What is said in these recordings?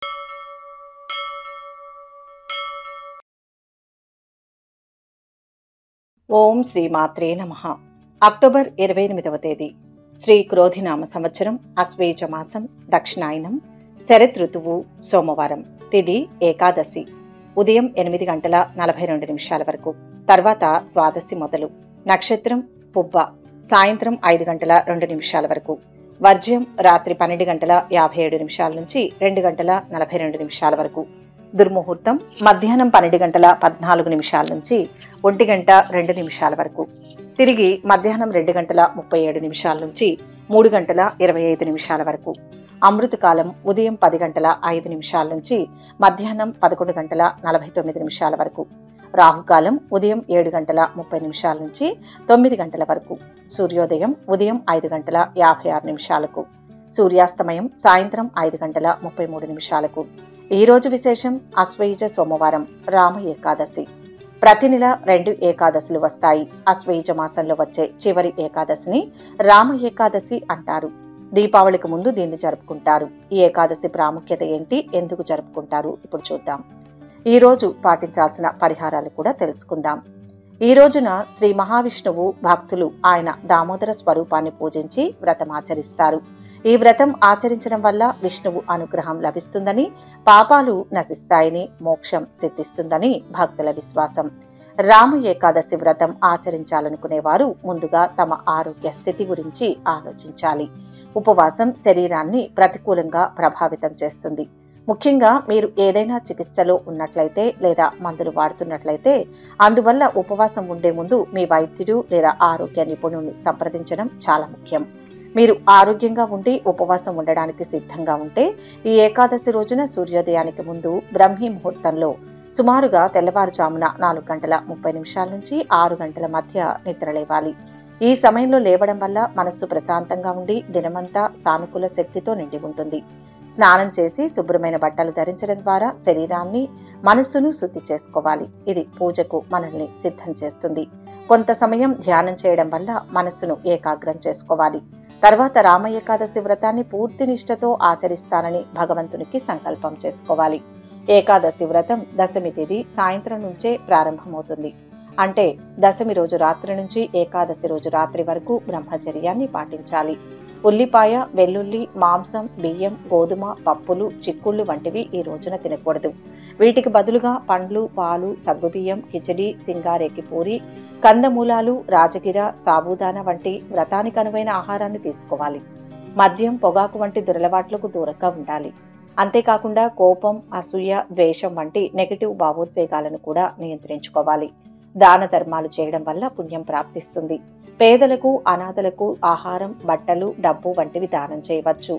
ఓం శ్రీ మాత్రే నమ అక్టోబర్ ఇరవై ఎనిమిదవ తేదీ శ్రీ క్రోధినామ సంవత్సరం అశ్వేజ మాసం దక్షిణాయనం శరత్ ఋతువు సోమవారం తిది ఏకాదశి ఉదయం ఎనిమిది గంటల నలభై రెండు నిమిషాల వరకు తర్వాత ద్వాదశి మొదలు నక్షత్రం పుబ్బ సాయంత్రం ఐదు గంటల రెండు నిమిషాల వరకు వర్జ్యం రాత్రి పన్నెండు గంటల యాభై ఏడు నిమిషాల నుంచి రెండు గంటల నలభై రెండు నిమిషాల వరకు దుర్ముహూర్తం మధ్యాహ్నం పన్నెండు గంటల పద్నాలుగు నిమిషాల నుంచి ఒంటి గంట రెండు నిమిషాల వరకు తిరిగి మధ్యాహ్నం రెండు గంటల ముప్పై ఏడు నిమిషాల నుంచి మూడు గంటల ఇరవై ఐదు నిమిషాల వరకు అమృతకాలం ఉదయం పది గంటల ఐదు నిమిషాల నుంచి మధ్యాహ్నం పదకొండు గంటల నలభై తొమ్మిది నిమిషాల వరకు రాహుకాలం ఉదయం ఏడు గంటల ముప్పై నిమిషాల నుంచి తొమ్మిది గంటల వరకు సూర్యోదయం ఉదయం ఐదు గంటల యాభై ఆరు నిమిషాలకు సూర్యాస్తమయం సాయంత్రం ఐదు గంటల ముప్పై మూడు నిమిషాలకు ఈ రోజు విశేషం అశ్వయుజ సోమవారం రామ ఏకాదశి ప్రతి నెల రెండు ఏకాదశులు వస్తాయి అశ్వయుజ మాసంలో వచ్చే చివరి ఏకాదశిని రామ ఏకాదశి అంటారు దీపావళికి ముందు దీన్ని జరుపుకుంటారు ఈ ఏకాదశి ప్రాముఖ్యత ఏంటి ఎందుకు జరుపుకుంటారు ఇప్పుడు చూద్దాం ఈ రోజు పాటించాల్సిన పరిహారాలు కూడా తెలుసుకుందాం ఈ రోజున శ్రీ మహావిష్ణువు భక్తులు ఆయన దామోదర స్వరూపాన్ని పూజించి వ్రతం ఆచరిస్తారు ఈ వ్రతం ఆచరించడం వల్ల విష్ణువు అనుగ్రహం లభిస్తుందని పాపాలు నశిస్తాయని మోక్షం సిద్ధిస్తుందని భక్తుల విశ్వాసం రామ ఏకాదశి వ్రతం ఆచరించాలనుకునేవారు ముందుగా తమ ఆరోగ్య స్థితి గురించి ఆలోచించాలి ఉపవాసం శరీరాన్ని ప్రతికూలంగా ప్రభావితం చేస్తుంది ముఖ్యంగా మీరు ఏదైనా చికిత్సలో ఉన్నట్లయితే లేదా మందులు వాడుతున్నట్లయితే అందువల్ల ఉపవాసం ఉండే ముందు మీ వైద్యుడు లేదా ఆరోగ్య నిపుణుని సంప్రదించడం చాలా ముఖ్యం మీరు ఆరోగ్యంగా ఉండి ఉపవాసం ఉండడానికి సిద్ధంగా ఉంటే ఈ ఏకాదశి రోజున సూర్యోదయానికి ముందు బ్రహ్మీ ముహూర్తంలో సుమారుగా తెల్లవారుజామున నాలుగు గంటల ముప్పై నిమిషాల నుంచి ఆరు గంటల మధ్య నిద్రలేవాలి ఈ సమయంలో లేవడం వల్ల మనస్సు ప్రశాంతంగా ఉండి దినమంతా సానుకూల శక్తితో నిండి ఉంటుంది స్నానం చేసి శుభ్రమైన బట్టలు ధరించడం ద్వారా శరీరాన్ని మనస్సును శుద్ధి చేసుకోవాలి ఇది పూజకు మనల్ని సిద్ధం చేస్తుంది కొంత సమయం ధ్యానం చేయడం వల్ల మనస్సును ఏకాగ్రం చేసుకోవాలి తర్వాత రామ ఏకాదశి వ్రతాన్ని పూర్తి నిష్ఠతో ఆచరిస్తానని భగవంతునికి సంకల్పం చేసుకోవాలి ఏకాదశి వ్రతం దశమి తేదీ సాయంత్రం నుంచే ప్రారంభమవుతుంది అంటే దశమి రోజు రాత్రి నుంచి ఏకాదశి రోజు రాత్రి వరకు బ్రహ్మచర్యాన్ని పాటించాలి ఉల్లిపాయ వెల్లుల్లి మాంసం బియ్యం గోధుమ పప్పులు చిక్కుళ్ళు వంటివి ఈ రోజున తినకూడదు వీటికి బదులుగా పండ్లు పాలు సగ్గుబియ్యం కిచడి సింగారేకి పూరి కందమూలాలు రాజగిర సాబూదానా వంటి వ్రతానికి అనువైన ఆహారాన్ని తీసుకోవాలి మద్యం పొగాకు వంటి దురలవాట్లకు దూరంగా ఉండాలి అంతేకాకుండా కోపం అసూయ ద్వేషం వంటి నెగటివ్ భావోద్వేగాలను కూడా నియంత్రించుకోవాలి దాన ధర్మాలు చేయడం వల్ల పుణ్యం ప్రాప్తిస్తుంది పేదలకు అనాథలకు ఆహారం బట్టలు డబ్బు వంటివి దానం చేయవచ్చు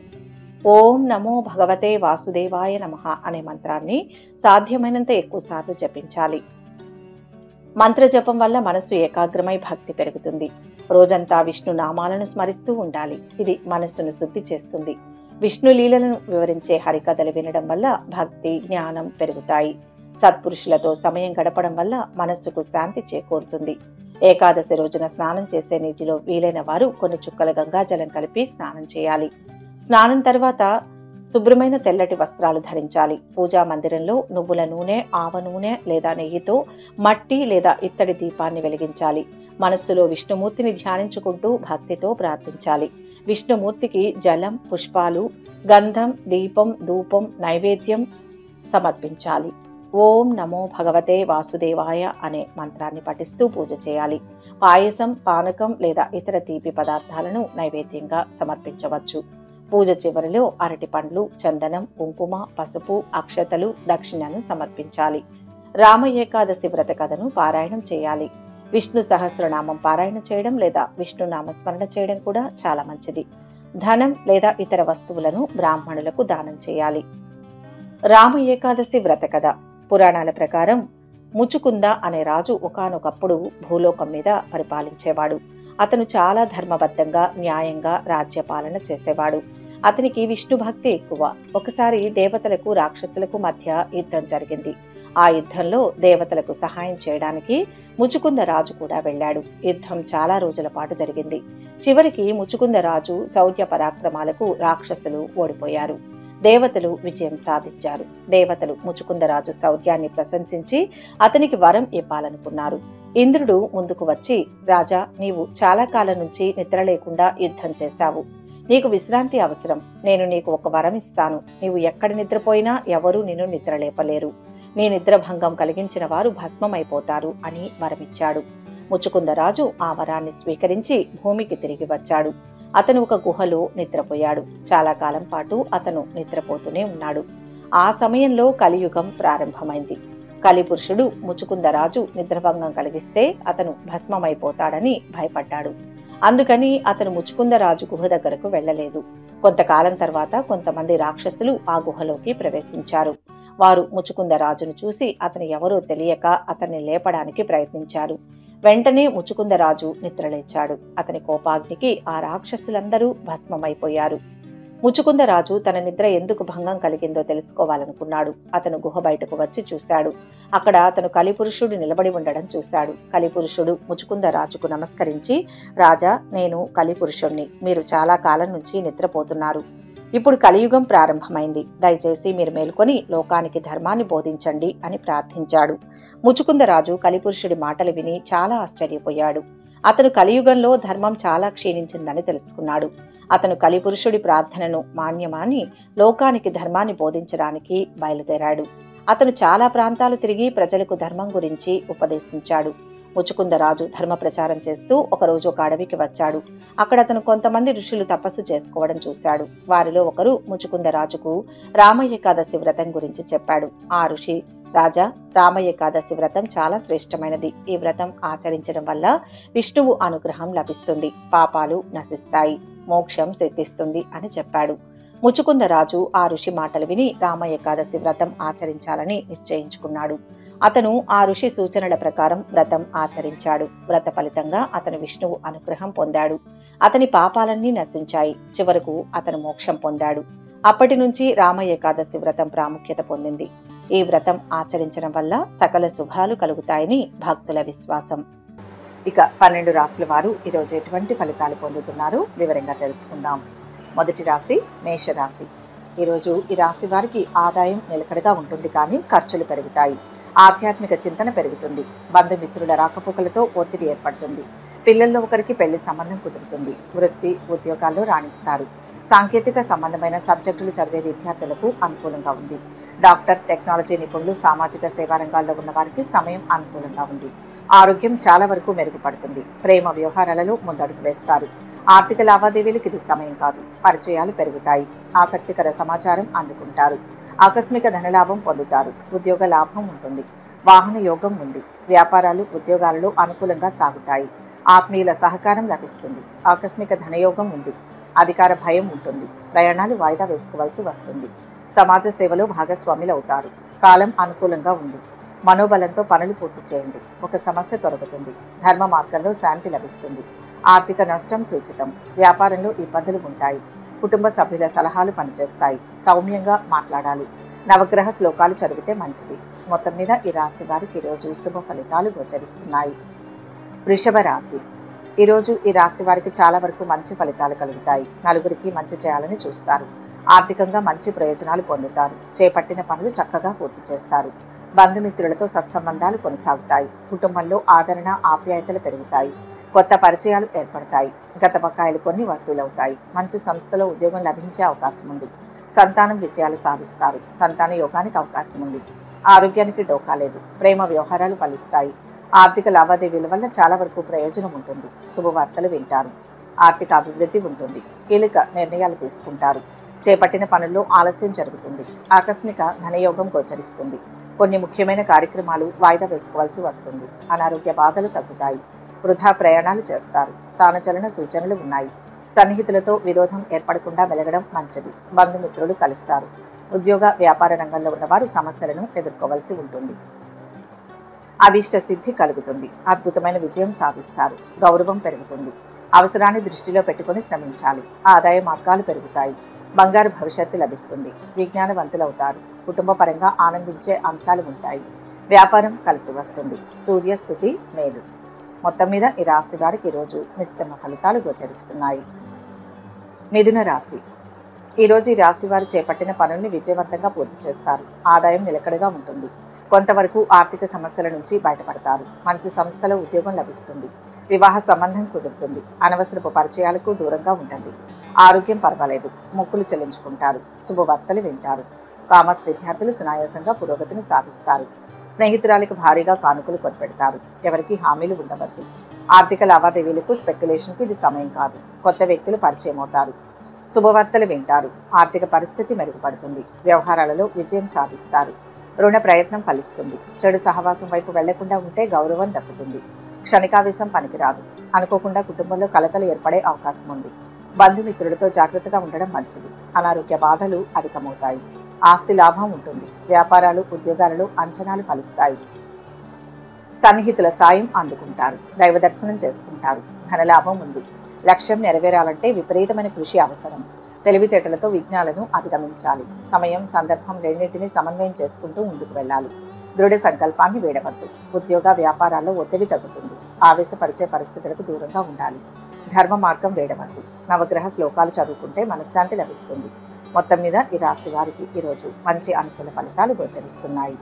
ఓం నమో భగవతే వాసుదేవాయ నమ అనే మంత్రాన్ని సాధ్యమైనంత ఎక్కువసార్లు జపించాలి మంత్ర జపం వల్ల మనస్సు ఏకాగ్రమై భక్తి పెరుగుతుంది రోజంతా విష్ణు నామాలను స్మరిస్తూ ఉండాలి ఇది మనస్సును శుద్ధి చేస్తుంది విష్ణు లీలలను వివరించే హరికథలు వినడం వల్ల భక్తి జ్ఞానం పెరుగుతాయి సత్పురుషులతో సమయం గడపడం వల్ల మనస్సుకు శాంతి చేకూరుతుంది ఏకాదశి రోజున స్నానం చేసే నీటిలో వీలైన వారు కొన్ని చుక్కల గంగాజలం కలిపి స్నానం చేయాలి స్నానం తర్వాత శుభ్రమైన తెల్లటి వస్త్రాలు ధరించాలి పూజా మందిరంలో నువ్వుల నూనె ఆవ నూనె లేదా నెయ్యితో మట్టి లేదా ఇత్తడి దీపాన్ని వెలిగించాలి మనస్సులో విష్ణుమూర్తిని ధ్యానించుకుంటూ భక్తితో ప్రార్థించాలి విష్ణుమూర్తికి జలం పుష్పాలు గంధం దీపం ధూపం నైవేద్యం సమర్పించాలి ఓం నమో భగవతే వాసుదేవాయ అనే మంత్రాన్ని పఠిస్తూ పూజ చేయాలి పాయసం పానకం లేదా ఇతర తీపి పదార్థాలను నైవేద్యంగా సమర్పించవచ్చు పూజ చివరిలో అరటి పండ్లు చందనం కుంకుమ పసుపు అక్షతలు దక్షిణను సమర్పించాలి రామ ఏకాదశి వ్రత కథను పారాయణం చేయాలి విష్ణు సహస్రనామం పారాయణ చేయడం లేదా విష్ణు నామస్మరణ చేయడం కూడా చాలా మంచిది ధనం లేదా ఇతర వస్తువులను బ్రాహ్మణులకు దానం చేయాలి రామ ఏకాదశి వ్రత కథ పురాణాల ప్రకారం ముచుకుంద అనే రాజు ఒకానొకప్పుడు భూలోకం మీద పరిపాలించేవాడు అతను చాలా ధర్మబద్ధంగా న్యాయంగా రాజ్యపాలన చేసేవాడు అతనికి విష్ణు భక్తి ఎక్కువ ఒకసారి దేవతలకు రాక్షసులకు మధ్య యుద్ధం జరిగింది ఆ యుద్ధంలో దేవతలకు సహాయం చేయడానికి ముచుకుంద రాజు కూడా వెళ్ళాడు యుద్ధం చాలా రోజుల పాటు జరిగింది చివరికి ముచుకుంద రాజు శౌర్య పరాక్రమాలకు రాక్షసులు ఓడిపోయారు దేవతలు విజయం సాధించారు దేవతలు ముచుకుందరాజు శౌర్యాన్ని ప్రశంసించి అతనికి వరం ఇవ్వాలనుకున్నారు ఇంద్రుడు ముందుకు వచ్చి రాజా నీవు చాలా కాలం నుంచి నిద్ర లేకుండా యుద్ధం చేశావు నీకు విశ్రాంతి అవసరం నేను నీకు ఒక వరం ఇస్తాను నీవు ఎక్కడ నిద్రపోయినా ఎవరూ నిన్ను నిద్రలేపలేరు నీ నిద్రభంగం కలిగించిన వారు భస్మమైపోతారు అని వరమిచ్చాడు ముచుకుందరాజు ఆ వరాన్ని స్వీకరించి భూమికి తిరిగి వచ్చాడు అతను ఒక గుహలో నిద్రపోయాడు చాలా కాలం పాటు అతను నిద్రపోతూనే ఉన్నాడు ఆ సమయంలో కలియుగం ప్రారంభమైంది కలిపురుషుడు ముచుకుందరాజు నిద్రభంగం కలిగిస్తే అతను భస్మమైపోతాడని భయపడ్డాడు అందుకని అతను ముచుకుందరాజు గుహ దగ్గరకు వెళ్ళలేదు కొంతకాలం తర్వాత కొంతమంది రాక్షసులు ఆ గుహలోకి ప్రవేశించారు వారు ముచుకుందరాజును చూసి అతను ఎవరో తెలియక అతన్ని లేపడానికి ప్రయత్నించారు వెంటనే ముచుకుందరాజు నిద్రలేచాడు అతని కోపాగ్నికి ఆ రాక్షసులందరూ భస్మమైపోయారు ముచుకుందరాజు తన నిద్ర ఎందుకు భంగం కలిగిందో తెలుసుకోవాలనుకున్నాడు అతను గుహ బయటకు వచ్చి చూశాడు అక్కడ అతను కలిపురుషుడు నిలబడి ఉండడం చూశాడు కలిపురుషుడు ముచుకుందరాజుకు నమస్కరించి రాజా నేను కలిపురుషుణ్ణి మీరు చాలా కాలం నుంచి నిద్రపోతున్నారు ఇప్పుడు కలియుగం ప్రారంభమైంది దయచేసి మీరు మేల్కొని లోకానికి ధర్మాన్ని బోధించండి అని ప్రార్థించాడు ముచుకుందరాజు కలిపురుషుడి మాటలు విని చాలా ఆశ్చర్యపోయాడు అతను కలియుగంలో ధర్మం చాలా క్షీణించిందని తెలుసుకున్నాడు అతను కలిపురుషుడి ప్రార్థనను మాన్యమాని లోకానికి ధర్మాన్ని బోధించడానికి బయలుదేరాడు అతను చాలా ప్రాంతాలు తిరిగి ప్రజలకు ధర్మం గురించి ఉపదేశించాడు ముచుకుందరాజు ధర్మ ప్రచారం చేస్తూ ఒకరోజు ఒక అడవికి వచ్చాడు అక్కడ అతను కొంతమంది ఋషులు తపస్సు చేసుకోవడం చూశాడు వారిలో ఒకరు ముచుకుందరాజుకు రామయ్య ఏకాదశి వ్రతం గురించి చెప్పాడు ఆ ఋషి రాజా రామయ్య ఏకాదశి వ్రతం చాలా శ్రేష్టమైనది ఈ వ్రతం ఆచరించడం వల్ల విష్ణువు అనుగ్రహం లభిస్తుంది పాపాలు నశిస్తాయి మోక్షం సిద్ధిస్తుంది అని చెప్పాడు ముచుకుందరాజు ఆ ఋషి మాటలు విని రామ ఏకాదశి వ్రతం ఆచరించాలని నిశ్చయించుకున్నాడు అతను ఆ ఋషి సూచనల ప్రకారం వ్రతం ఆచరించాడు వ్రత ఫలితంగా అతను విష్ణువు అనుగ్రహం పొందాడు అతని పాపాలన్నీ నశించాయి చివరకు అతను మోక్షం పొందాడు అప్పటి నుంచి రామ ఏకాదశి వ్రతం ప్రాముఖ్యత పొందింది ఈ వ్రతం ఆచరించడం వల్ల సకల శుభాలు కలుగుతాయని భక్తుల విశ్వాసం ఇక పన్నెండు రాసుల వారు ఈరోజు ఎటువంటి ఫలితాలు పొందుతున్నారో వివరంగా తెలుసుకుందాం మొదటి రాశి మేషరాశి ఈరోజు ఈ రాశి వారికి ఆదాయం నిలకడగా ఉంటుంది కానీ ఖర్చులు పెరుగుతాయి ఆధ్యాత్మిక చింతన పెరుగుతుంది బంధుమిత్రుల రాకపోకలతో ఒత్తిడి ఏర్పడుతుంది పిల్లల్లో ఒకరికి పెళ్లి సంబంధం కుదురుతుంది వృత్తి ఉద్యోగాల్లో రాణిస్తారు సాంకేతిక సంబంధమైన సబ్జెక్టులు చదివే విద్యార్థులకు అనుకూలంగా ఉంది డాక్టర్ టెక్నాలజీ నిపుణులు సామాజిక సేవా రంగాల్లో ఉన్న వారికి సమయం అనుకూలంగా ఉంది ఆరోగ్యం చాలా వరకు మెరుగుపడుతుంది ప్రేమ వ్యవహారాలలో ముందడుగు వేస్తారు ఆర్థిక లావాదేవీలకు ఇది సమయం కాదు పరిచయాలు పెరుగుతాయి ఆసక్తికర సమాచారం అందుకుంటారు ఆకస్మిక ధనలాభం పొందుతారు ఉద్యోగ లాభం ఉంటుంది వాహన యోగం ఉంది వ్యాపారాలు ఉద్యోగాలలో అనుకూలంగా సాగుతాయి ఆత్మీయుల సహకారం లభిస్తుంది ఆకస్మిక ధనయోగం ఉంది అధికార భయం ఉంటుంది ప్రయాణాలు వాయిదా వేసుకోవాల్సి వస్తుంది సమాజ సేవలో భాగస్వాములు అవుతారు కాలం అనుకూలంగా ఉంది మనోబలంతో పనులు పూర్తి చేయండి ఒక సమస్య తొలగుతుంది ధర్మ మార్గంలో శాంతి లభిస్తుంది ఆర్థిక నష్టం సూచితం వ్యాపారంలో ఇబ్బందులు ఉంటాయి కుటుంబ సభ్యుల సలహాలు పనిచేస్తాయి సౌమ్యంగా మాట్లాడాలి నవగ్రహ శ్లోకాలు చదివితే మంచిది మొత్తం మీద ఈ రాశి వారికి ఈరోజు శుభ ఫలితాలు గోచరిస్తున్నాయి వృషభ రాశి ఈరోజు ఈ రాశి వారికి చాలా వరకు మంచి ఫలితాలు కలుగుతాయి నలుగురికి మంచి చేయాలని చూస్తారు ఆర్థికంగా మంచి ప్రయోజనాలు పొందుతారు చేపట్టిన పనులు చక్కగా పూర్తి చేస్తారు బంధుమిత్రులతో సత్సంబంధాలు కొనసాగుతాయి కుటుంబంలో ఆదరణ ఆప్యాయతలు పెరుగుతాయి కొత్త పరిచయాలు ఏర్పడతాయి గత బకాయిలు కొన్ని వసూలవుతాయి మంచి సంస్థలో ఉద్యోగం లభించే అవకాశం ఉంది సంతానం విజయాలు సాధిస్తారు సంతాన యోగానికి అవకాశం ఉంది ఆరోగ్యానికి డోకా లేదు ప్రేమ వ్యవహారాలు ఫలిస్తాయి ఆర్థిక లావాదేవీల వల్ల చాలా వరకు ప్రయోజనం ఉంటుంది శుభవార్తలు వింటారు ఆర్థిక అభివృద్ధి ఉంటుంది కీలక నిర్ణయాలు తీసుకుంటారు చేపట్టిన పనుల్లో ఆలస్యం జరుగుతుంది ఆకస్మిక ధనయోగం గోచరిస్తుంది కొన్ని ముఖ్యమైన కార్యక్రమాలు వాయిదా వేసుకోవాల్సి వస్తుంది అనారోగ్య బాధలు తగ్గుతాయి వృధా ప్రయాణాలు చేస్తారు స్థానచలన సూచనలు ఉన్నాయి సన్నిహితులతో విరోధం ఏర్పడకుండా వెలగడం మంచిది బంధుమిత్రులు కలుస్తారు ఉద్యోగ వ్యాపార రంగంలో ఉన్నవారు సమస్యలను ఎదుర్కోవాల్సి ఉంటుంది అభిష్ట సిద్ధి కలుగుతుంది అద్భుతమైన విజయం సాధిస్తారు గౌరవం పెరుగుతుంది అవసరాన్ని దృష్టిలో పెట్టుకుని శ్రమించాలి ఆదాయ మార్గాలు పెరుగుతాయి బంగారు భవిష్యత్తు లభిస్తుంది విజ్ఞానవంతులవుతారు కుటుంబ పరంగా ఆనందించే అంశాలు ఉంటాయి వ్యాపారం కలిసి వస్తుంది సూర్యస్థుతి మేలు మొత్తం మీద ఈ రాశి వారికి ఈరోజు మిశ్రమ ఫలితాలు గోచరిస్తున్నాయి మిథున రాశి ఈ రోజు ఈ రాశి వారు చేపట్టిన పనుల్ని విజయవంతంగా పూర్తి చేస్తారు ఆదాయం నిలకడగా ఉంటుంది కొంతవరకు ఆర్థిక సమస్యల నుంచి బయటపడతారు మంచి సంస్థలో ఉద్యోగం లభిస్తుంది వివాహ సంబంధం కుదురుతుంది అనవసరపు పరిచయాలకు దూరంగా ఉండండి ఆరోగ్యం పర్వాలేదు మొక్కులు చెల్లించుకుంటారు శుభవార్తలు వింటారు కామర్స్ విద్యార్థులు సునాయాసంగా పురోగతిని సాధిస్తారు స్నేహితురాలికి భారీగా కానుకలు కొనిపెడతారు ఎవరికి హామీలు ఉండవద్దు ఆర్థిక లావాదేవీలకు స్పెక్యులేషన్కి ఇది సమయం కాదు కొత్త వ్యక్తులు పరిచయం అవుతారు శుభవార్తలు వింటారు ఆర్థిక పరిస్థితి మెరుగుపడుతుంది వ్యవహారాలలో విజయం సాధిస్తారు రుణ ప్రయత్నం ఫలిస్తుంది చెడు సహవాసం వైపు వెళ్లకుండా ఉంటే గౌరవం దక్కుతుంది క్షణికావేశం పనికిరాదు అనుకోకుండా కుటుంబంలో కలతలు ఏర్పడే అవకాశం ఉంది బంధుమిత్రులతో జాగ్రత్తగా ఉండడం మంచిది అనారోగ్య బాధలు అధికమవుతాయి ఆస్తి లాభం ఉంటుంది వ్యాపారాలు ఉద్యోగాలలో అంచనాలు ఫలిస్తాయి సన్నిహితుల సాయం అందుకుంటారు దైవ దర్శనం చేసుకుంటారు ధనలాభం ఉంది లక్ష్యం నెరవేరాలంటే విపరీతమైన కృషి అవసరం తెలివితేటలతో విఘ్నాలను అధిగమించాలి సమయం సందర్భం రెండింటినీ సమన్వయం చేసుకుంటూ ముందుకు వెళ్ళాలి దృఢ సంకల్పాన్ని వేడవద్దు ఉద్యోగ వ్యాపారాల్లో ఒత్తిడి తగ్గుతుంది ఆవేశపరిచే పరిస్థితులకు దూరంగా ఉండాలి ధర్మ మార్గం వేడవద్దు నవగ్రహ శ్లోకాలు చదువుకుంటే మనశ్శాంతి లభిస్తుంది మొత్తం మీద ఈ రాశి వారికి ఈరోజు మంచి అనుకూల ఫలితాలు గోచరిస్తున్నాయి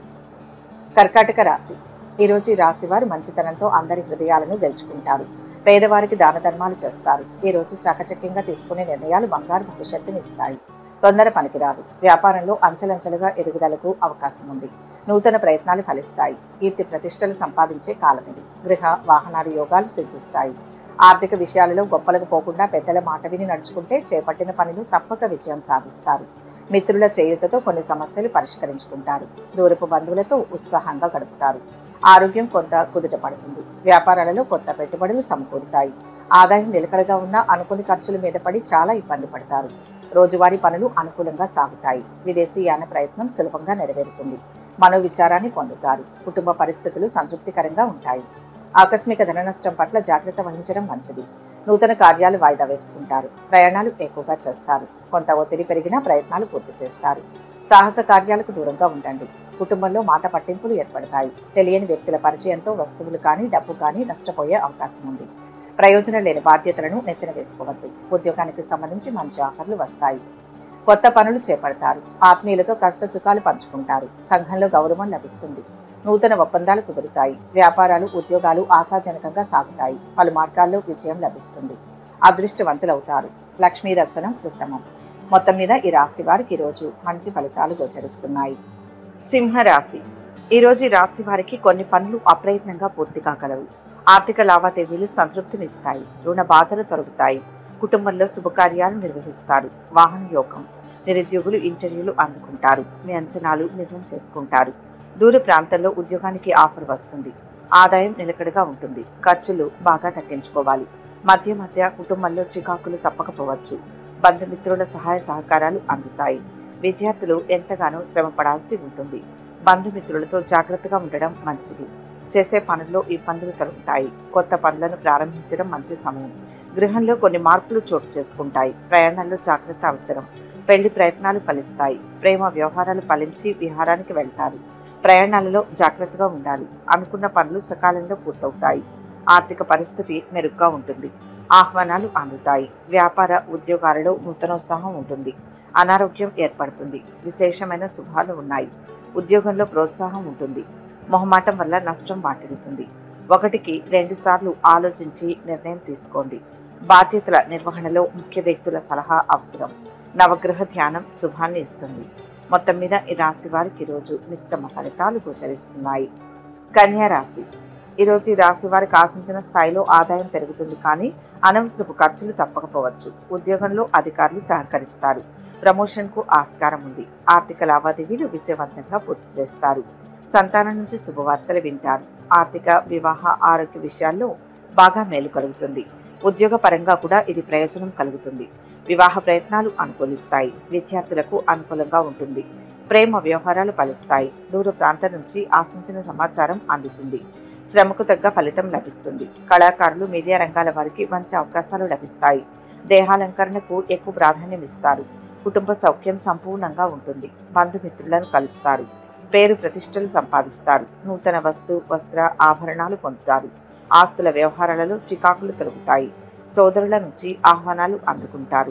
కర్కాటక రాశి ఈరోజు ఈ రాశి వారు మంచితనంతో అందరి హృదయాలను గెలుచుకుంటారు పేదవారికి దాన ధర్మాలు చేస్తారు ఈ రోజు చాకచక్యంగా తీసుకునే నిర్ణయాలు బంగారు భవిష్యత్తుని ఇస్తాయి తొందర పనికిరాదు వ్యాపారంలో అంచెలంచెలుగా ఎదుగుదలకు అవకాశం ఉంది నూతన ప్రయత్నాలు ఫలిస్తాయి కీర్తి ప్రతిష్టలు సంపాదించే కాలం ఇది గృహ వాహనాలు యోగాలు సిద్ధిస్తాయి ఆర్థిక విషయాలలో గొప్పలకు పోకుండా పెద్దల మాట విని నడుచుకుంటే చేపట్టిన పనులు తప్పక విజయం సాధిస్తారు మిత్రుల చేయుతతో కొన్ని సమస్యలు పరిష్కరించుకుంటారు దూరపు బంధువులతో ఉత్సాహంగా గడుపుతారు ఆరోగ్యం కొంత కుదుట పడుతుంది వ్యాపారాలలో కొత్త పెట్టుబడులు సమకూరుతాయి ఆదాయం నిలకడగా ఉన్న అనుకుని ఖర్చుల మీద పడి చాలా ఇబ్బంది పడతారు రోజువారీ పనులు అనుకూలంగా సాగుతాయి విదేశీ యాన ప్రయత్నం సులభంగా నెరవేరుతుంది మనోవిచారాన్ని పొందుతారు కుటుంబ పరిస్థితులు సంతృప్తికరంగా ఉంటాయి ఆకస్మిక ధన నష్టం పట్ల జాగ్రత్త వహించడం మంచిది నూతన కార్యాలు వాయిదా వేసుకుంటారు ప్రయాణాలు ఎక్కువగా చేస్తారు కొంత ఒత్తిడి పెరిగినా ప్రయత్నాలు పూర్తి చేస్తారు సాహస కార్యాలకు దూరంగా ఉండండి కుటుంబంలో మాట పట్టింపులు ఏర్పడతాయి తెలియని వ్యక్తుల పరిచయంతో వస్తువులు కానీ డబ్బు కానీ నష్టపోయే అవకాశం ఉంది ప్రయోజనం లేని బాధ్యతలను నెత్తిన వేసుకోవద్దు ఉద్యోగానికి సంబంధించి మంచి ఆఫర్లు వస్తాయి కొత్త పనులు చేపడతారు ఆత్మీయులతో కష్ట సుఖాలు పంచుకుంటారు సంఘంలో గౌరవం లభిస్తుంది నూతన ఒప్పందాలు కుదురుతాయి వ్యాపారాలు ఉద్యోగాలు ఆశాజనకంగా సాగుతాయి పలు మార్గాల్లో విజయం లభిస్తుంది అదృష్టవంతులవుతారు లక్ష్మీ దర్శనం ఉత్తమం మొత్తం మీద ఈ రాశి వారికి ఈరోజు మంచి ఫలితాలు గోచరిస్తున్నాయి సింహరాశి ఈరోజు ఈ రాశి వారికి కొన్ని పనులు అప్రయత్నంగా పూర్తి కాగలవు ఆర్థిక లావాదేవీలు సంతృప్తినిస్తాయి రుణ బాధలు తొలగుతాయి కుటుంబంలో శుభకార్యాలు నిర్వహిస్తారు వాహన యోగం నిరుద్యోగులు ఇంటర్వ్యూలు అందుకుంటారు మీ అంచనాలు నిజం చేసుకుంటారు దూర ప్రాంతంలో ఉద్యోగానికి ఆఫర్ వస్తుంది ఆదాయం నిలకడగా ఉంటుంది ఖర్చులు బాగా తగ్గించుకోవాలి మధ్య మధ్య కుటుంబంలో చికాకులు తప్పకపోవచ్చు బంధుమిత్రుల సహాయ సహకారాలు అందుతాయి విద్యార్థులు ఎంతగానో శ్రమ పడాల్సి ఉంటుంది బంధుమిత్రులతో జాగ్రత్తగా ఉండడం మంచిది చేసే పనుల్లో ఇబ్బందులు తొలగుతాయి కొత్త పనులను ప్రారంభించడం మంచి సమయం గృహంలో కొన్ని మార్పులు చోటు చేసుకుంటాయి ప్రయాణాల్లో జాగ్రత్త అవసరం పెళ్లి ప్రయత్నాలు ఫలిస్తాయి ప్రేమ వ్యవహారాలు ఫలించి విహారానికి వెళ్తారు ప్రయాణాలలో జాగ్రత్తగా ఉండాలి అనుకున్న పనులు సకాలంలో పూర్తవుతాయి ఆర్థిక పరిస్థితి మెరుగ్గా ఉంటుంది ఆహ్వానాలు అందుతాయి వ్యాపార ఉద్యోగాలలో నూతనోత్సాహం ఉంటుంది అనారోగ్యం ఏర్పడుతుంది విశేషమైన శుభాలు ఉన్నాయి ఉద్యోగంలో ప్రోత్సాహం ఉంటుంది మొహమాటం వల్ల నష్టం వాటిల్లుతుంది ఒకటికి రెండు సార్లు ఆలోచించి నిర్ణయం తీసుకోండి బాధ్యతల నిర్వహణలో ముఖ్య వ్యక్తుల సలహా అవసరం నవగ్రహ ధ్యానం శుభాన్ని ఇస్తుంది మొత్తం మీద ఈ రాశి వారికి ఈరోజు మిశ్రమ ఫలితాలు గోచరిస్తున్నాయి కన్యా రాశి ఈరోజు ఈ రాశి వారికి ఆశించిన స్థాయిలో ఆదాయం పెరుగుతుంది కానీ అనవసరపు ఖర్చులు తప్పకపోవచ్చు ఉద్యోగంలో అధికారులు సహకరిస్తారు ప్రమోషన్కు ఆస్కారం ఉంది ఆర్థిక లావాదేవీలు విజయవంతంగా పూర్తి చేస్తారు సంతానం నుంచి శుభవార్తలు వింటారు ఆర్థిక వివాహ ఆరోగ్య విషయాల్లో బాగా మేలు కలుగుతుంది ఉద్యోగ పరంగా కూడా ఇది ప్రయోజనం కలుగుతుంది వివాహ ప్రయత్నాలు అనుకూలిస్తాయి విద్యార్థులకు అనుకూలంగా ఉంటుంది ప్రేమ వ్యవహారాలు ఫలిస్తాయి దూర ప్రాంతం నుంచి ఆశించిన సమాచారం అందుతుంది శ్రమకు తగ్గ ఫలితం లభిస్తుంది కళాకారులు మీడియా రంగాల వారికి మంచి అవకాశాలు లభిస్తాయి దేహాలంకరణకు ఎక్కువ ప్రాధాన్యం ఇస్తారు కుటుంబ సౌఖ్యం సంపూర్ణంగా ఉంటుంది బంధుమిత్రులను కలుస్తారు పేరు ప్రతిష్టలు సంపాదిస్తారు నూతన వస్తు వస్త్ర ఆభరణాలు పొందుతారు ఆస్తుల వ్యవహారాలలో చికాకులు తొలగుతాయి సోదరుల నుంచి ఆహ్వానాలు అందుకుంటారు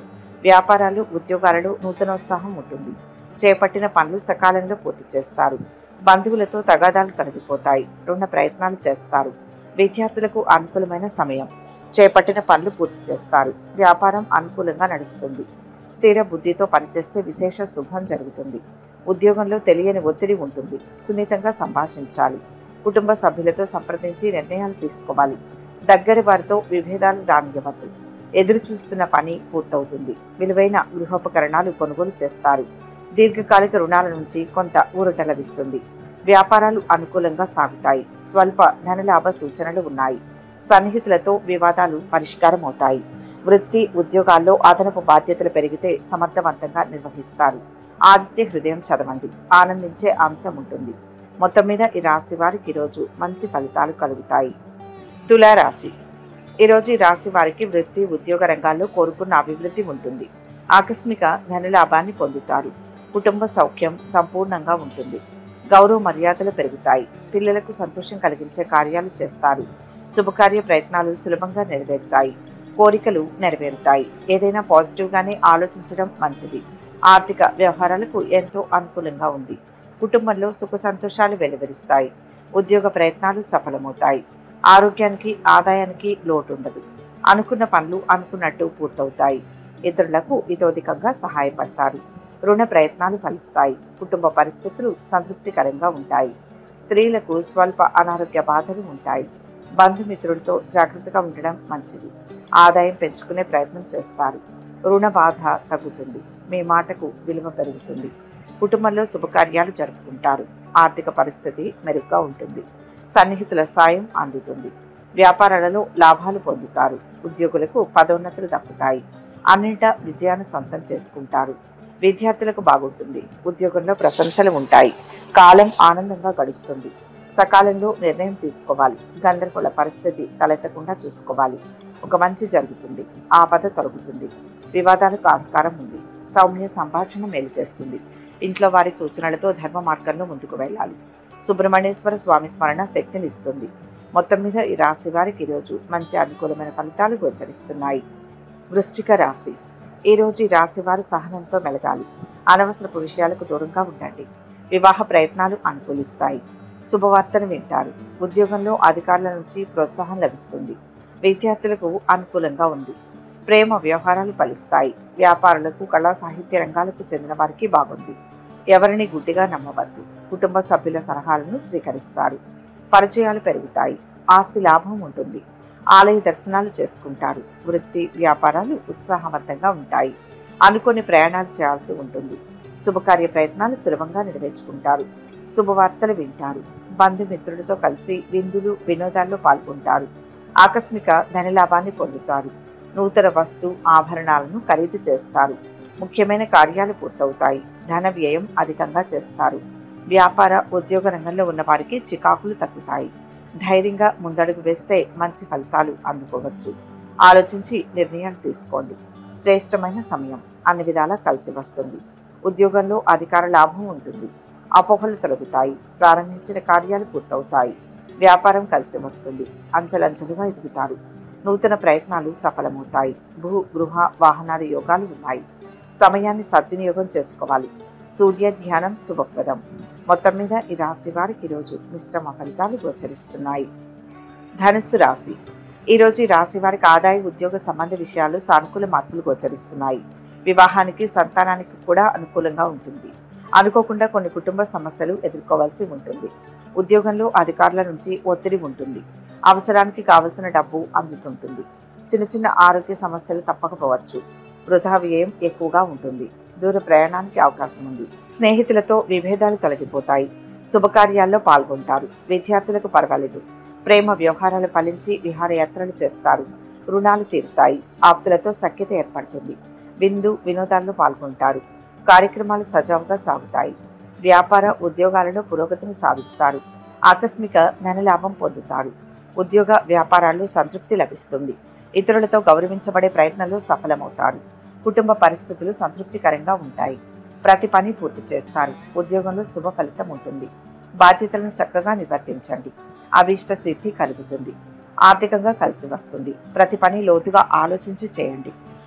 వ్యాపారాలు ఉద్యోగాలలో నూతనోత్సాహం ఉంటుంది చేపట్టిన పనులు సకాలంలో పూర్తి చేస్తారు బంధువులతో తగాదాలు తొలగిపోతాయి రుణ ప్రయత్నాలు చేస్తారు విద్యార్థులకు అనుకూలమైన సమయం చేపట్టిన పనులు పూర్తి చేస్తారు వ్యాపారం అనుకూలంగా నడుస్తుంది స్థిర బుద్ధితో పనిచేస్తే విశేష శుభం జరుగుతుంది ఉద్యోగంలో తెలియని ఒత్తిడి ఉంటుంది సున్నితంగా సంభాషించాలి కుటుంబ సభ్యులతో సంప్రదించి నిర్ణయాలు తీసుకోవాలి దగ్గరి వారితో విభేదాలు రానియవద్దు ఎదురు చూస్తున్న పని పూర్తవుతుంది విలువైన గృహోపకరణాలు కొనుగోలు చేస్తారు దీర్ఘకాలిక రుణాల నుంచి కొంత ఊరట లభిస్తుంది వ్యాపారాలు అనుకూలంగా సాగుతాయి స్వల్ప ధనలాభ సూచనలు ఉన్నాయి సన్నిహితులతో వివాదాలు పరిష్కారం అవుతాయి వృత్తి ఉద్యోగాల్లో అదనపు బాధ్యతలు పెరిగితే సమర్థవంతంగా నిర్వహిస్తారు ఆదిత్య హృదయం చదవండి ఆనందించే అంశం ఉంటుంది మొత్తం మీద ఈ రాశి వారికి ఈరోజు మంచి ఫలితాలు కలుగుతాయి తులారాశి ఈరోజు ఈ రాశి వారికి వృత్తి ఉద్యోగ రంగాల్లో కోరుకున్న అభివృద్ధి ఉంటుంది ఆకస్మిక ధనలాభాన్ని పొందుతారు కుటుంబ సౌఖ్యం సంపూర్ణంగా ఉంటుంది గౌరవ మర్యాదలు పెరుగుతాయి పిల్లలకు సంతోషం కలిగించే కార్యాలు చేస్తారు శుభకార్య ప్రయత్నాలు సులభంగా నెరవేరుతాయి కోరికలు నెరవేరుతాయి ఏదైనా పాజిటివ్గానే ఆలోచించడం మంచిది ఆర్థిక వ్యవహారాలకు ఎంతో అనుకూలంగా ఉంది కుటుంబంలో సుఖ సంతోషాలు వెలువరిస్తాయి ఉద్యోగ ప్రయత్నాలు సఫలమవుతాయి ఆరోగ్యానికి ఆదాయానికి లోటు ఉండదు అనుకున్న పనులు అనుకున్నట్టు పూర్తవుతాయి ఇతరులకు ఇతోధికంగా సహాయపడతారు రుణ ప్రయత్నాలు ఫలిస్తాయి కుటుంబ పరిస్థితులు సంతృప్తికరంగా ఉంటాయి స్త్రీలకు స్వల్ప అనారోగ్య బాధలు ఉంటాయి బంధుమిత్రులతో జాగ్రత్తగా ఉండడం మంచిది ఆదాయం పెంచుకునే ప్రయత్నం చేస్తారు రుణ బాధ తగ్గుతుంది మీ మాటకు విలువ పెరుగుతుంది కుటుంబంలో శుభకార్యాలు జరుపుకుంటారు ఆర్థిక పరిస్థితి మెరుగ్గా ఉంటుంది సన్నిహితుల సాయం అందుతుంది వ్యాపారాలలో లాభాలు పొందుతారు ఉద్యోగులకు పదోన్నతులు దక్కుతాయి అన్నింటా విజయాన్ని సొంతం చేసుకుంటారు విద్యార్థులకు బాగుంటుంది ఉద్యోగంలో ప్రశంసలు ఉంటాయి కాలం ఆనందంగా గడుస్తుంది సకాలంలో నిర్ణయం తీసుకోవాలి గందరగోళ పరిస్థితి తలెత్తకుండా చూసుకోవాలి ఒక మంచి జరుగుతుంది ఆపద తొలగుతుంది వివాదాలకు ఆస్కారం ఉంది సౌమ్య సంభాషణ మేలు చేస్తుంది ఇంట్లో వారి సూచనలతో ధర్మ మార్గంలో ముందుకు వెళ్ళాలి సుబ్రహ్మణ్యేశ్వర స్వామి స్మరణ శక్తిని ఇస్తుంది మొత్తం మీద ఈ రాశి వారికి ఈరోజు మంచి అనుకూలమైన ఫలితాలు గోచరిస్తున్నాయి వృశ్చిక రాశి ఈరోజు ఈ రాశి వారు సహనంతో మెలగాలి అనవసరపు విషయాలకు దూరంగా ఉండండి వివాహ ప్రయత్నాలు అనుకూలిస్తాయి శుభవార్తను వింటారు ఉద్యోగంలో అధికారుల నుంచి ప్రోత్సాహం లభిస్తుంది విద్యార్థులకు అనుకూలంగా ఉంది ప్రేమ వ్యవహారాలు ఫలిస్తాయి వ్యాపారులకు కళా సాహిత్య రంగాలకు చెందిన వారికి బాగుంది ఎవరిని గుడ్డిగా నమ్మవద్దు కుటుంబ సభ్యుల సలహాలను స్వీకరిస్తారు పరిచయాలు పెరుగుతాయి ఆస్తి లాభం ఉంటుంది ఆలయ దర్శనాలు చేసుకుంటారు వృత్తి వ్యాపారాలు ఉత్సాహవంతంగా ఉంటాయి అనుకోని ప్రయాణాలు చేయాల్సి ఉంటుంది శుభకార్య ప్రయత్నాలు సులభంగా నెరవేర్చుకుంటారు శుభవార్తలు వింటారు బంధుమిత్రులతో కలిసి విందులు వినోదాల్లో పాల్గొంటారు ఆకస్మిక ధనలాభాన్ని పొందుతారు నూతన వస్తు ఆభరణాలను ఖరీదు చేస్తారు ముఖ్యమైన కార్యాలు పూర్తవుతాయి ధన వ్యయం అధికంగా చేస్తారు వ్యాపార ఉద్యోగ రంగంలో ఉన్న వారికి చికాకులు తగ్గుతాయి ధైర్యంగా ముందడుగు వేస్తే మంచి ఫలితాలు అందుకోవచ్చు ఆలోచించి నిర్ణయాలు తీసుకోండి శ్రేష్టమైన సమయం అన్ని విధాలా కలిసి వస్తుంది ఉద్యోగంలో అధికార లాభం ఉంటుంది అపోహలు తొలగుతాయి ప్రారంభించిన కార్యాలు పూర్తవుతాయి వ్యాపారం కలిసి వస్తుంది అంచెలంచెలుగా ఎదుగుతారు నూతన ప్రయత్నాలు సఫలమవుతాయి భూ గృహ వాహనాది యోగాలు ఉన్నాయి సమయాన్ని సద్వినియోగం చేసుకోవాలి సూర్య ధ్యానం శుభప్రదం మొత్తం మీద ఈ రాశి వారికి ఈరోజు మిశ్రమ ఫలితాలు గోచరిస్తున్నాయి ధనుస్సు రాశి ఈరోజు ఈ రాశి వారికి ఆదాయ ఉద్యోగ సంబంధ విషయాలు సానుకూల మార్పులు గోచరిస్తున్నాయి వివాహానికి సంతానానికి కూడా అనుకూలంగా ఉంటుంది అనుకోకుండా కొన్ని కుటుంబ సమస్యలు ఎదుర్కోవాల్సి ఉంటుంది ఉద్యోగంలో అధికారుల నుంచి ఒత్తిడి ఉంటుంది అవసరానికి కావలసిన డబ్బు అందుతుంటుంది చిన్న చిన్న ఆరోగ్య సమస్యలు తప్పకపోవచ్చు వృధా వ్యయం ఎక్కువగా ఉంటుంది దూర ప్రయాణానికి అవకాశం ఉంది స్నేహితులతో విభేదాలు తొలగిపోతాయి శుభకార్యాల్లో పాల్గొంటారు విద్యార్థులకు పర్వాలేదు ప్రేమ వ్యవహారాలు ఫలించి విహారయాత్రలు చేస్తారు రుణాలు తీరుతాయి ఆప్తులతో సఖ్యత ఏర్పడుతుంది విందు వినోదాల్లో పాల్గొంటారు కార్యక్రమాలు సజావుగా సాగుతాయి వ్యాపార ఉద్యోగాలలో పురోగతిని సాధిస్తారు ఆకస్మిక ధనలాభం పొందుతారు ఉద్యోగ వ్యాపారాల్లో సంతృప్తి లభిస్తుంది ఇతరులతో గౌరవించబడే ప్రయత్నంలో సఫలమవుతారు కుటుంబ పరిస్థితులు సంతృప్తికరంగా ఉంటాయి ప్రతి పని పూర్తి చేస్తారు ఉద్యోగంలో శుభ ఫలితం ఉంటుంది బాధ్యతలను చక్కగా నిర్వర్తించండి అభీష్ట సిద్ధి కలుగుతుంది ఆర్థికంగా కలిసి వస్తుంది ప్రతి పని లోతుగా ఆలోచించి చేయండి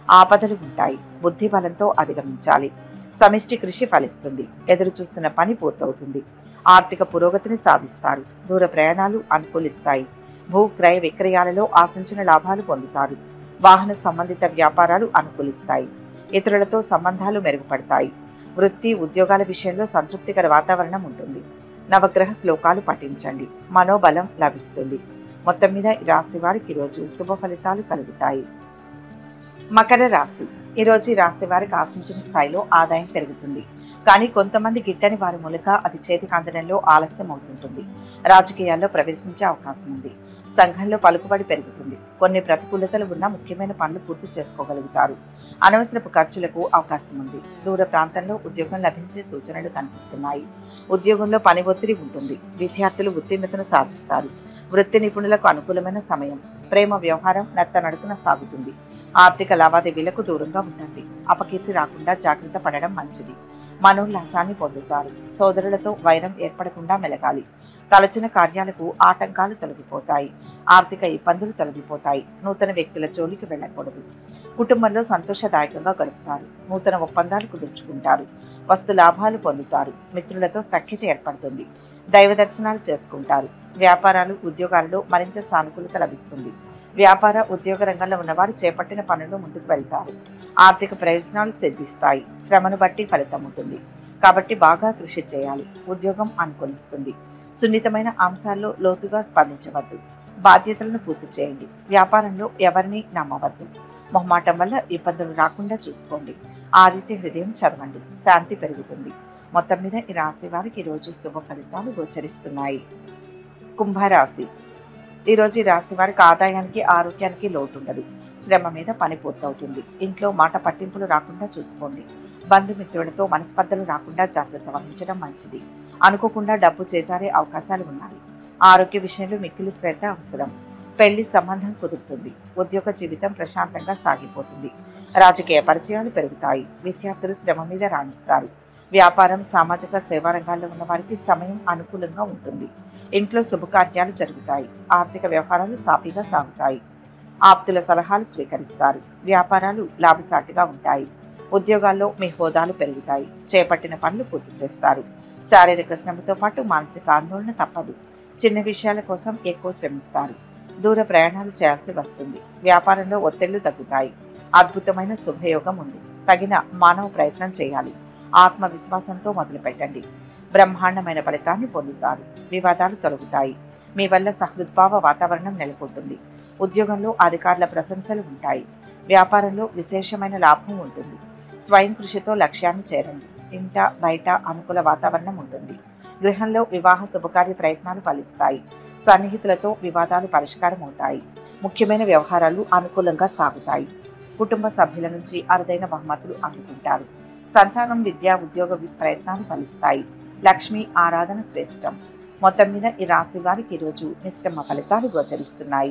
ఆపదలు ఉంటాయి బుద్ధి బలంతో అధిగమించాలి సమిష్టి కృషి ఫలిస్తుంది ఎదురు చూస్తున్న పని పూర్తవుతుంది ఆర్థిక పురోగతిని సాధిస్తారు దూర ప్రయాణాలు అనుకూలిస్తాయి భూ క్రయ విక్రయాలలో ఆశించిన లాభాలు పొందుతారు వాహన సంబంధిత వ్యాపారాలు అనుకూలిస్తాయి ఇతరులతో సంబంధాలు మెరుగుపడతాయి వృత్తి ఉద్యోగాల విషయంలో సంతృప్తికర వాతావరణం ఉంటుంది నవగ్రహ శ్లోకాలు పఠించండి మనోబలం లభిస్తుంది మొత్తం మీద ఈ రాశి వారికి ఈరోజు శుభ ఫలితాలు కలుగుతాయి మకర రాశి ఈరోజు ఈ రాశి వారికి ఆశించిన స్థాయిలో ఆదాయం పెరుగుతుంది కానీ కొంతమంది గిట్టని వారి మూలక అది చేతికి అందడంలో ఆలస్యం అవుతుంటుంది రాజకీయాల్లో ప్రవేశించే అవకాశం ఉంది సంఘంలో పలుకుబడి పెరుగుతుంది కొన్ని ప్రతికూలతలు ఉన్న ముఖ్యమైన పనులు పూర్తి చేసుకోగలుగుతారు అనవసరపు ఖర్చులకు అవకాశం ఉంది దూర ప్రాంతంలో ఉద్యోగం లభించే సూచనలు కనిపిస్తున్నాయి ఉద్యోగంలో పని ఒత్తిడి ఉంటుంది విద్యార్థులు ఉత్తీర్ణతను సాధిస్తారు వృత్తి నిపుణులకు అనుకూలమైన సమయం ప్రేమ వ్యవహారం నత్త నడుకున సాగుతుంది ఆర్థిక లావాదేవీలకు దూరంగా ఉండండి అపకీర్తి రాకుండా జాగ్రత్త పడడం మంచిది మనోల్లాసాన్ని పొందుతారు సోదరులతో వైరం ఏర్పడకుండా మెలగాలి తలచిన కార్యాలకు ఆటంకాలు తొలగిపోతాయి ఆర్థిక ఇబ్బందులు తొలగిపోతాయి నూతన వ్యక్తుల జోలికి వెళ్ళకూడదు కుటుంబంలో సంతోషదాయకంగా గడుపుతారు నూతన ఒప్పందాలు కుదుర్చుకుంటారు వస్తు లాభాలు పొందుతారు మిత్రులతో సఖ్యత ఏర్పడుతుంది దైవ దర్శనాలు చేసుకుంటారు వ్యాపారాలు ఉద్యోగాలలో మరింత సానుకూలత లభిస్తుంది వ్యాపార ఉద్యోగ రంగంలో ఉన్నవారు చేపట్టిన పనులు ముందుకు వెళ్తారు ఆర్థిక ప్రయోజనాలు సిద్ధిస్తాయి శ్రమను బట్టి ఫలితం ఉంటుంది కాబట్టి బాగా కృషి చేయాలి ఉద్యోగం అనుకూలిస్తుంది సున్నితమైన అంశాల్లో లోతుగా స్పందించవద్దు బాధ్యతలను పూర్తి చేయండి వ్యాపారంలో ఎవరిని నమ్మవద్దు మొహమాటం వల్ల ఇబ్బందులు రాకుండా చూసుకోండి ఆ రీతి హృదయం చదవండి శాంతి పెరుగుతుంది మొత్తం మీద ఈ రాశి వారికి ఈరోజు శుభ ఫలితాలు గోచరిస్తున్నాయి కుంభరాశి ఈరోజు ఈ రాశి వారికి ఆదాయానికి ఆరోగ్యానికి లోటు ఉండదు శ్రమ మీద పని పూర్తవుతుంది ఇంట్లో మాట పట్టింపులు రాకుండా చూసుకోండి బంధుమిత్రులతో మనస్పర్ధలు రాకుండా జాగ్రత్త వహించడం మంచిది అనుకోకుండా డబ్బు చేజారే అవకాశాలు ఉన్నాయి ఆరోగ్య విషయంలో మిక్కిలి శ్రద్ధ అవసరం పెళ్లి సంబంధం కుదురుతుంది ఉద్యోగ జీవితం ప్రశాంతంగా సాగిపోతుంది రాజకీయ పరిచయాలు పెరుగుతాయి విద్యార్థులు శ్రమ మీద రాణిస్తారు వ్యాపారం సామాజిక సేవా రంగాల్లో ఉన్న వారికి సమయం అనుకూలంగా ఉంటుంది ఇంట్లో శుభకార్యాలు జరుగుతాయి ఆర్థిక వ్యవహారాలు సాఫీగా సాగుతాయి ఆప్తుల సలహాలు స్వీకరిస్తారు వ్యాపారాలు లాభసాటిగా ఉంటాయి ఉద్యోగాల్లో మీ హోదాలు పెరుగుతాయి చేపట్టిన పనులు పూర్తి చేస్తారు శారీరక శ్రమతో పాటు మానసిక ఆందోళన తప్పదు చిన్న విషయాల కోసం ఎక్కువ శ్రమిస్తారు దూర ప్రయాణాలు చేయాల్సి వస్తుంది వ్యాపారంలో ఒత్తిళ్లు తగ్గుతాయి అద్భుతమైన శుభయోగం ఉంది తగిన మానవ ప్రయత్నం చేయాలి ఆత్మవిశ్వాసంతో మొదలు పెట్టండి బ్రహ్మాండమైన ఫలితాన్ని పొందుతారు వివాదాలు తొలగుతాయి మీ వల్ల సహృద్భావ వాతావరణం నెలకొంటుంది ఉద్యోగంలో అధికారుల ప్రశంసలు ఉంటాయి వ్యాపారంలో విశేషమైన లాభం ఉంటుంది స్వయం కృషితో లక్ష్యాన్ని చేరండి ఇంట బయట అనుకూల వాతావరణం ఉంటుంది గృహంలో వివాహ శుభకార్య ప్రయత్నాలు ఫలిస్తాయి సన్నిహితులతో వివాదాలు పరిష్కారం అవుతాయి ముఖ్యమైన వ్యవహారాలు అనుకూలంగా సాగుతాయి కుటుంబ సభ్యుల నుంచి అరుదైన బహుమతులు అందుకుంటారు సంతానం విద్యా ఉద్యోగ వి- ప్రయత్నాలు ఫలిస్తాయి లక్ష్మి ఆరాధన శ్రేష్టం మొత్తం మీద ఈ రాశి వారికి ఈరోజు మిశ్రమ ఫలితాలు గోచరిస్తున్నాయి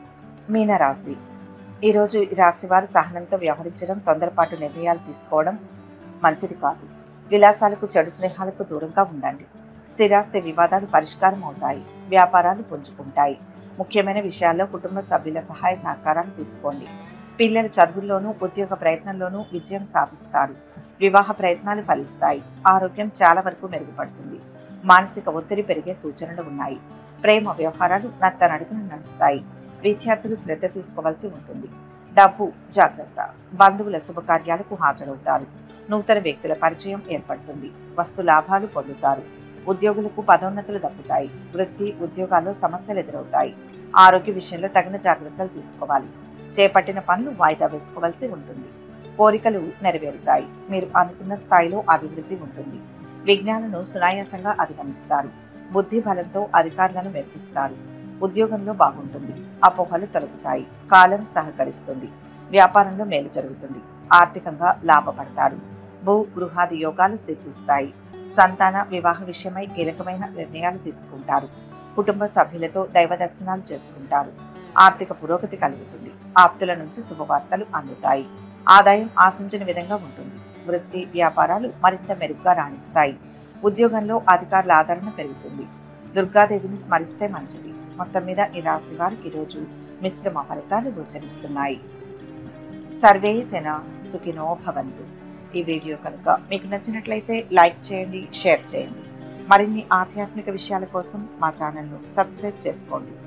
మీనరాశి ఈరోజు ఈ రాశి వారు సహనంతో వ్యవహరించడం తొందరపాటు నిర్ణయాలు తీసుకోవడం మంచిది కాదు విలాసాలకు చెడు స్నేహాలకు దూరంగా ఉండండి స్థిరాస్తి వివాదాలు పరిష్కారం అవుతాయి వ్యాపారాలు పుంజుకుంటాయి ముఖ్యమైన విషయాల్లో కుటుంబ సభ్యుల సహాయ సహకారాలు తీసుకోండి పిల్లల చదువుల్లోనూ ఉద్యోగ ప్రయత్నంలోనూ విజయం సాధిస్తారు వివాహ ప్రయత్నాలు ఫలిస్తాయి ఆరోగ్యం చాలా వరకు మెరుగుపడుతుంది మానసిక ఒత్తిడి పెరిగే సూచనలు ఉన్నాయి ప్రేమ వ్యవహారాలు నత్త నడుకున నడుస్తాయి విద్యార్థులు శ్రద్ధ తీసుకోవాల్సి ఉంటుంది డబ్బు జాగ్రత్త బంధువుల శుభకార్యాలకు హాజరవుతారు నూతన వ్యక్తుల పరిచయం ఏర్పడుతుంది వస్తు లాభాలు పొందుతారు ఉద్యోగులకు పదోన్నతులు దక్కుతాయి వృత్తి ఉద్యోగాల్లో సమస్యలు ఎదురవుతాయి ఆరోగ్య విషయంలో తగిన జాగ్రత్తలు తీసుకోవాలి చేపట్టిన పనులు వాయిదా వేసుకోవాల్సి ఉంటుంది కోరికలు నెరవేరుతాయి మీరు అనుకున్న స్థాయిలో అభివృద్ధి ఉంటుంది విజ్ఞాలను సునాయాసంగా అధిగమిస్తారు బుద్ధి బలంతో అధికారులను మెప్పిస్తారు ఉద్యోగంలో బాగుంటుంది అపోహలు తొలగుతాయి కాలం సహకరిస్తుంది వ్యాపారంలో మేలు జరుగుతుంది ఆర్థికంగా లాభపడతారు భూ గృహాది యోగాలు సిద్ధిస్తాయి సంతాన వివాహ విషయమై కీలకమైన నిర్ణయాలు తీసుకుంటారు కుటుంబ సభ్యులతో దైవ దర్శనాలు చేసుకుంటారు ఆర్థిక పురోగతి కలుగుతుంది ఆప్తుల నుంచి శుభవార్తలు అందుతాయి ఆదాయం ఆశించిన విధంగా ఉంటుంది వృత్తి వ్యాపారాలు మరింత మెరుగ్గా రాణిస్తాయి ఉద్యోగంలో అధికారుల ఆదరణ పెరుగుతుంది దుర్గాదేవిని స్మరిస్తే మంచిది మొత్తం మీద ఈ రాశి వారికి ఈరోజు మిశ్రమ ఫలితాలు గోచరిస్తున్నాయి సర్వే జన సుఖినో భవంతు ఈ వీడియో కనుక మీకు నచ్చినట్లయితే లైక్ చేయండి షేర్ చేయండి మరిన్ని ఆధ్యాత్మిక విషయాల కోసం మా ఛానల్ను సబ్స్క్రైబ్ చేసుకోండి